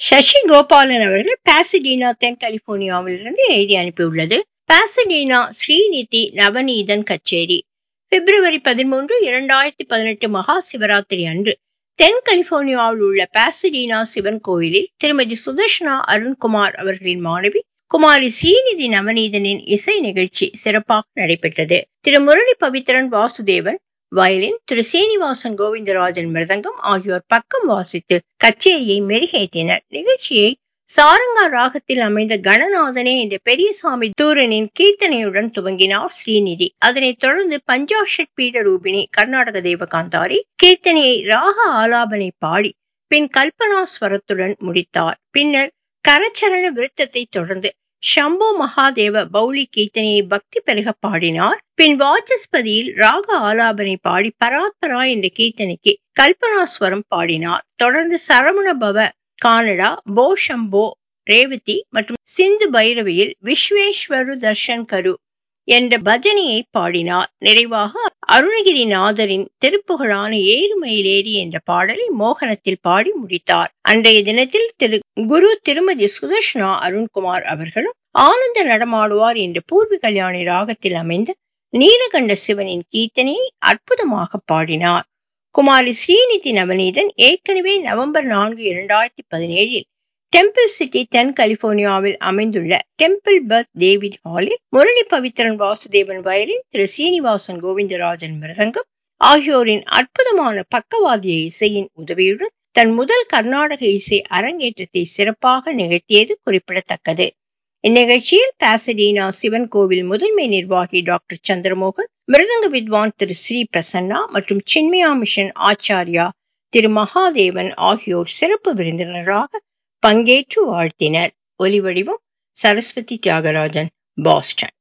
சசி கோபாலன் அவர்கள் பாசிடீனா தென் கலிபோர்னியாவிலிருந்து எழுதி அனுப்பியுள்ளது பாசிடீனா ஸ்ரீநிதி நவநீதன் கச்சேரி பிப்ரவரி பதிமூன்று இரண்டாயிரத்தி பதினெட்டு மகா சிவராத்திரி அன்று தென் கலிபோர்னியாவில் உள்ள பாசிடீனா சிவன் கோயிலில் திருமதி சுதர்ஷனா அருண்குமார் அவர்களின் மாணவி குமாரி ஸ்ரீநிதி நவநீதனின் இசை நிகழ்ச்சி சிறப்பாக நடைபெற்றது திரு முரளி பவித்ரன் வாசுதேவன் வயலின் திரு சீனிவாசன் கோவிந்தராஜன் மிருதங்கம் ஆகியோர் பக்கம் வாசித்து கச்சேரியை மெருகேற்றினர் நிகழ்ச்சியை சாரங்கா ராகத்தில் அமைந்த கணநாதனே என்ற பெரியசாமி தூரனின் கீர்த்தனையுடன் துவங்கினார் ஸ்ரீநிதி அதனைத் தொடர்ந்து பஞ்சாஷட் பீடரூபிணி கர்நாடக தேவகாந்தாரி கீர்த்தனையை ராக ஆலாபனை பாடி பின் கல்பனா ஸ்வரத்துடன் முடித்தார் பின்னர் கரச்சரண விருத்தத்தை தொடர்ந்து ஷம்போ மகாதேவ பௌலி கீர்த்தனையை பக்தி பெருக பாடினார் பின் வாச்சஸ்பதியில் ராக ஆலாபனை பாடி பராத்பரா என்ற கீர்த்தனைக்கு கல்பனாஸ்வரம் பாடினார் தொடர்ந்து சரவண பவ கானடா போ ஷம்போ ரேவதி மற்றும் சிந்து பைரவியில் விஸ்வேஸ்வரு தர்ஷன் கரு என்ற பஜனையை பாடினார் நிறைவாக அருணகிரிநாதரின் திருப்புகழான ஏறுமயிலேறி என்ற பாடலை மோகனத்தில் பாடி முடித்தார் அன்றைய தினத்தில் திரு குரு திருமதி சுதர்ஷனா அருண்குமார் அவர்களும் ஆனந்த நடமாடுவார் என்ற பூர்வி கல்யாணி ராகத்தில் அமைந்த நீலகண்ட சிவனின் கீர்த்தனையை அற்புதமாக பாடினார் குமாரி ஸ்ரீநிதி நவநீதன் ஏற்கனவே நவம்பர் நான்கு இரண்டாயிரத்தி பதினேழில் டெம்பிள் சிட்டி தென் கலிபோர்னியாவில் அமைந்துள்ள டெம்பிள் பர்த் டேவிட் ஹாலில் முரளி பவித்ரன் வாசுதேவன் வயலின் திரு சீனிவாசன் கோவிந்தராஜன் மிருதங்கம் ஆகியோரின் அற்புதமான பக்கவாதிய இசையின் உதவியுடன் தன் முதல் கர்நாடக இசை அரங்கேற்றத்தை சிறப்பாக நிகழ்த்தியது குறிப்பிடத்தக்கது இந்நிகழ்ச்சியில் பாசடீனா சிவன் கோவில் முதன்மை நிர்வாகி டாக்டர் சந்திரமோகன் மிருதங்க வித்வான் திரு ஸ்ரீ பிரசன்னா மற்றும் சின்மயா மிஷன் ஆச்சாரியா திரு மகாதேவன் ஆகியோர் சிறப்பு விருந்தினராக பங்கேற்று வாழ்த்தினர் ஒலிவடிவம் சரஸ்வதி தியாகராஜன் பாஸ்டன்